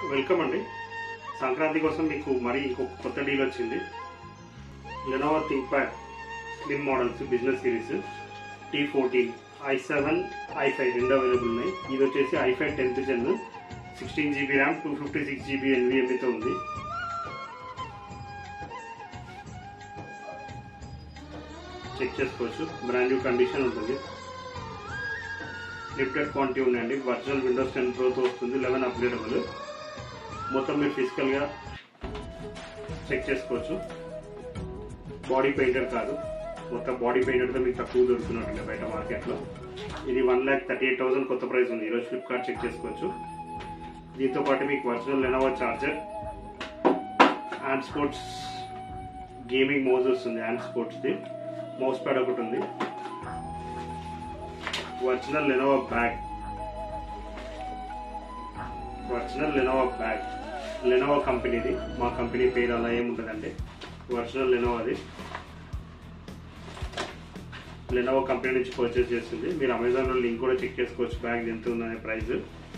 welcome అండి సంక్రాంతి కోసం మీకు మరీ ఇంకొక కొత్త డీల్ వచ్చింది Lenovo ThinkPad slim models business series T fourteen I seven I five రెండు అవైలబుల్ ఉన్నాయి ఇది వచ్చేసి I five tenth gen sixteen GB RAM two fifty six GB ఎన్విఎంబితో ఉంది చెక్ చేసుకోవచ్చు బ్రాండ్ న్యూ కండిషన్ ఉంటుంది లిమిటెడ్ క్వాంటిటీ ఉన్నాయండి virtual Windows ten ప్రోతో వస్తుంది లెవెన్ అప్గ్రేడబుల్ మొత్తం మీరు ఫిజికల్గా చెక్ చేసుకోవచ్చు బాడీ పెయింటర్ కాదు మొత్తం బాడీ పెయింటర్తో మీకు తక్కువ దొరుకుతున్నట్టుంది బయట మార్కెట్లో ఇది one lakh thirty eight thousand కొత్త ప్రైస్ ఉంది ఈరోజు ఫ్లిప్కార్ట్ చెక్ చేసుకోవచ్చు దీంతో పాటు మీకు virtual Lenovo charger hand sports gaming mouse వస్తుంది హ్యాండ్ స్పోర్ట్స్ది మౌస్ ప్యాడ్ ఒకటి ఉంది original Lenovo bag original Lenovo bag Lenovo కంపెనీది మా కంపెనీ పేరు అలా ఏముంటుందండి ఒరిజినల్ లెనోవాది లెనోవా కంపెనీ నుంచి పర్చేస్ చేస్తుంది మీరు అమెజాన్లో లింక్ కూడా చెక్ చేసుకోవచ్చు బ్యాగ్ ఎంత ఉందనే ప్రైస్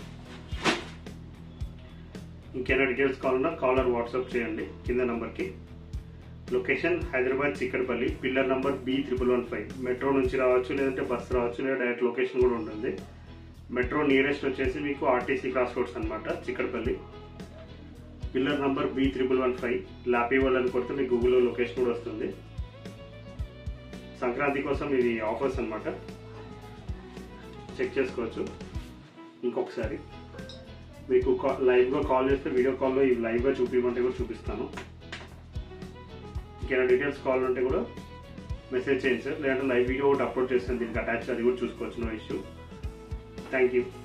ఇంకేమైనా డీటెయిల్స్ కావాలన్నా కాలర్ వాట్సాప్ చేయండి కింద నంబర్కి location Hyderabad Chikkadpally pillar number B triple one five metro నుంచి రావచ్చు లేదంటే బస్ రావచ్చు లేదా డైరెక్ట్ లొకేషన్ కూడా ఉంటుంది మెట్రో నియరెస్ట్ వచ్చేసి మీకు ఆర్టీసీ క్రాస్ రోడ్స్ అనమాట Chikkadpally pillar number B triple one five లాపీ వల్ అని కొడితే మీకు గూగుల్లో లొకేషన్ కూడా వస్తుంది సంక్రాంతి కోసం ఇది ఆఫర్స్ అనమాట చెక్ చేసుకోవచ్చు ఇంకొకసారి మీకు కా- లైవ్గా కాల్ చేస్తే వీడియో కాల్లో ఇవి లైవ్గా చూపించమంటే కూడా చూపిస్తాను ఇంకేమైనా డీటెయిల్స్ కావాలంటే కూడా మెసేజ్ చేయండి సార్ లేదంటే లైవ్ వీడియో ఒకటి అప్లోడ్ చేస్తాను దీనికి అటాచ్ అది కూడా చూసుకోవచ్చు నో ఇష్యూ థ్యాంక్ యూ